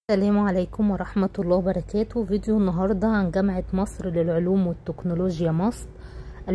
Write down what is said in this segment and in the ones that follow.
السلام عليكم ورحمة الله وبركاته فيديو النهاردة عن جامعة مصر للعلوم والتكنولوجيا مصر 2024-2025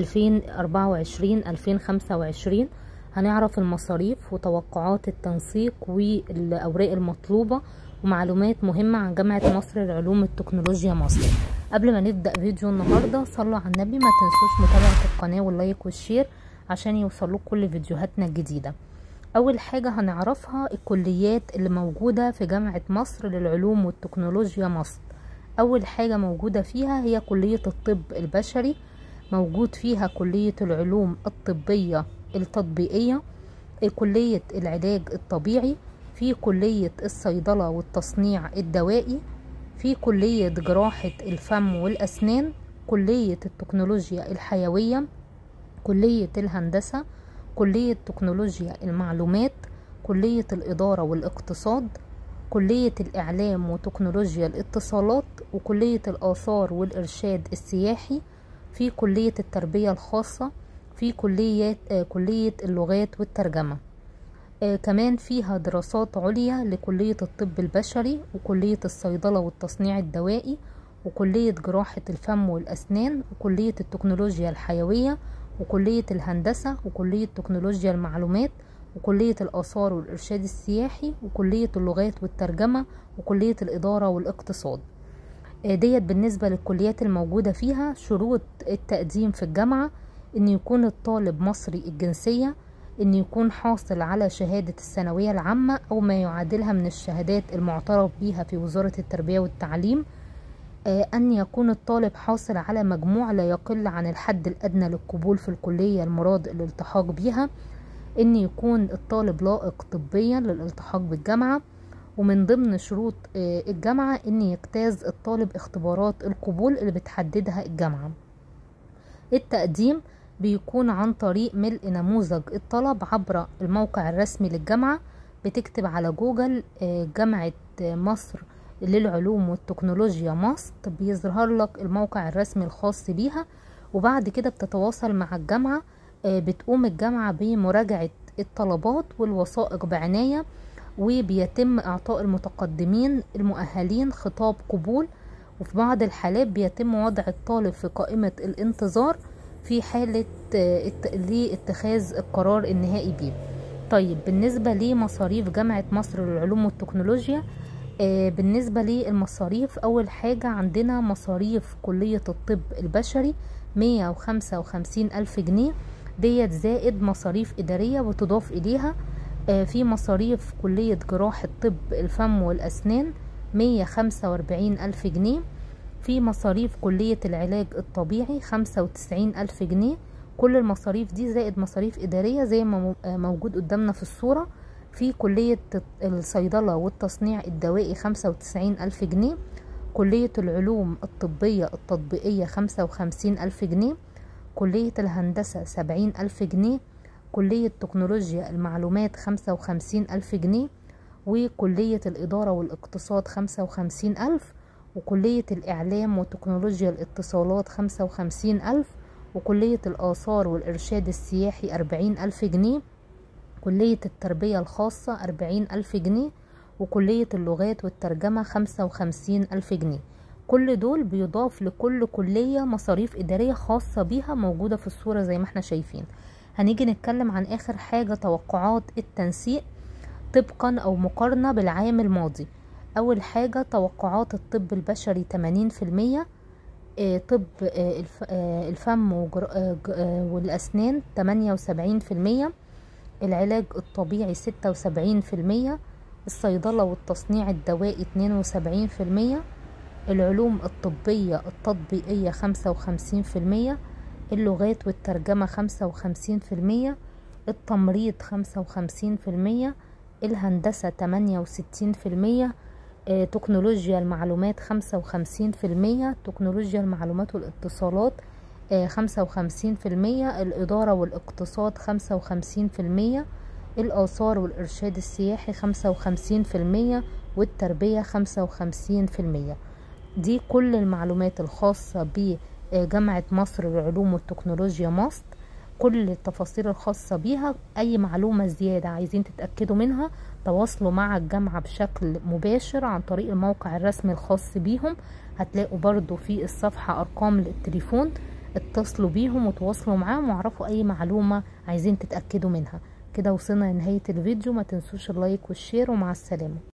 هنعرف المصاريف وتوقعات التنسيق والأوراق المطلوبة ومعلومات مهمة عن جامعة مصر للعلوم والتكنولوجيا مصر قبل ما نبدأ فيديو النهاردة صلوا على النبي ما تنسوش متابعة القناة واللايك والشير عشان يوصلوك كل فيديوهاتنا الجديدة أول حاجة هنعرفها الكليات اللي موجودة في جامعة مصر للعلوم والتكنولوجيا مصر أول حاجة موجودة فيها هي كلية الطب البشري موجود فيها كلية العلوم الطبية التطبيقية كلية العلاج الطبيعي في كلية الصيدلة والتصنيع الدوائي في كلية جراحة الفم والأسنان كلية التكنولوجيا الحيوية كلية الهندسة كلية تكنولوجيا المعلومات كلية الإدارة والاقتصاد كلية الإعلام وتكنولوجيا الاتصالات وكلية الآثار والإرشاد السياحي في كلية التربية الخاصة في كلية آه كلية اللغات والترجمة آه كمان فيها دراسات عليا لكلية الطب البشري وكلية الصيدلة والتصنيع الدوائي وكلية جراحة الفم والأسنان وكلية التكنولوجيا الحيوية وكلية الهندسة وكلية تكنولوجيا المعلومات وكلية الآثار والإرشاد السياحي وكلية اللغات والترجمة وكلية الإدارة والاقتصاد ديت بالنسبة للكليات الموجودة فيها شروط التقديم في الجامعة إن يكون الطالب مصري الجنسية إن يكون حاصل على شهادة الثانوية العامة أو ما يعادلها من الشهادات المعترف بها في وزارة التربية والتعليم أن يكون الطالب حاصل على مجموع لا يقل عن الحد الأدنى للقبول في الكلية المراد الالتحاق بها أن يكون الطالب لائق طبيا للالتحاق بالجامعة ومن ضمن شروط الجامعة أن يجتاز الطالب اختبارات القبول اللي بتحددها الجامعة التقديم بيكون عن طريق ملء نموذج الطلب عبر الموقع الرسمي للجامعة بتكتب على جوجل جامعة مصر للعلوم والتكنولوجيا مصر بيظهر لك الموقع الرسمي الخاص بيها وبعد كده بتتواصل مع الجامعة بتقوم الجامعة بمراجعة الطلبات والوثائق بعناية وبيتم إعطاء المتقدمين المؤهلين خطاب قبول وفي بعض الحالات بيتم وضع الطالب في قائمة الانتظار في حالة لاتخاذ القرار النهائي بيه طيب بالنسبة لمصاريف جامعة مصر للعلوم والتكنولوجيا آه بالنسبة للمصاريف أول حاجة عندنا مصاريف كلية الطب البشري مية وخمسة وخمسين ألف جنيه ديت زائد مصاريف إدارية وتضاف إليها آه في مصاريف كلية جراحة طب الفم والأسنان مية خمسة وأربعين ألف جنيه في مصاريف كلية العلاج الطبيعي خمسة وتسعين ألف جنيه كل المصاريف دي زائد مصاريف إدارية زي ما موجود قدامنا في الصورة في كلية الصيدلة والتصنيع الدوائي خمسة وتسعين ألف جنيه كلية العلوم الطبية التطبيقية خمسة وخمسين ألف جنيه كلية الهندسة سبعين ألف جنيه كلية تكنولوجيا المعلومات خمسة وخمسين ألف جنيه وكلية الإدارة والاقتصاد خمسة وخمسين ألف وكلية الإعلام وتكنولوجيا الاتصالات خمسة وخمسين ألف وكلية الآثار والإرشاد السياحي أربعين ألف جنيه كلية التربية الخاصة أربعين ألف جنيه وكلية اللغات والترجمة خمسة وخمسين ألف جنيه كل دول بيضاف لكل كلية مصاريف إدارية خاصة بيها موجودة في الصورة زي ما احنا شايفين هنيجي نتكلم عن آخر حاجة توقعات التنسيق طبقا أو مقارنة بالعام الماضي أول حاجة توقعات الطب البشري تمانين في المية طب الفم والأسنان تمانية وسبعين في المية العلاج الطبيعي ستة وسبعين في المية الصيدلة والتصنيع الدوائي اتنين وسبعين في المية العلوم الطبية التطبيقية خمسة وخمسين في المية اللغات والترجمة خمسة وخمسين في المية التمريض خمسة وخمسين في المية الهندسة تمانية وستين في المية تكنولوجيا المعلومات خمسة وخمسين في المية تكنولوجيا المعلومات والاتصالات خمسة وخمسين في المية الإدارة والاقتصاد خمسة وخمسين في المية الآثار والإرشاد السياحي خمسة وخمسين في المية والتربية خمسة وخمسين في المية دي كل المعلومات الخاصة بجامعة مصر للعلوم والتكنولوجيا مصر كل التفاصيل الخاصة بيها اي معلومة زيادة عايزين تتأكدوا منها تواصلوا مع الجامعة بشكل مباشر عن طريق الموقع الرسمي الخاص بيهم هتلاقوا برضو في الصفحة ارقام للتليفون اتصلوا بيهم وتواصلوا معاهم واعرفوا اي معلومة عايزين تتأكدوا منها كده وصلنا لنهاية الفيديو ما تنسوش اللايك والشير ومع السلامة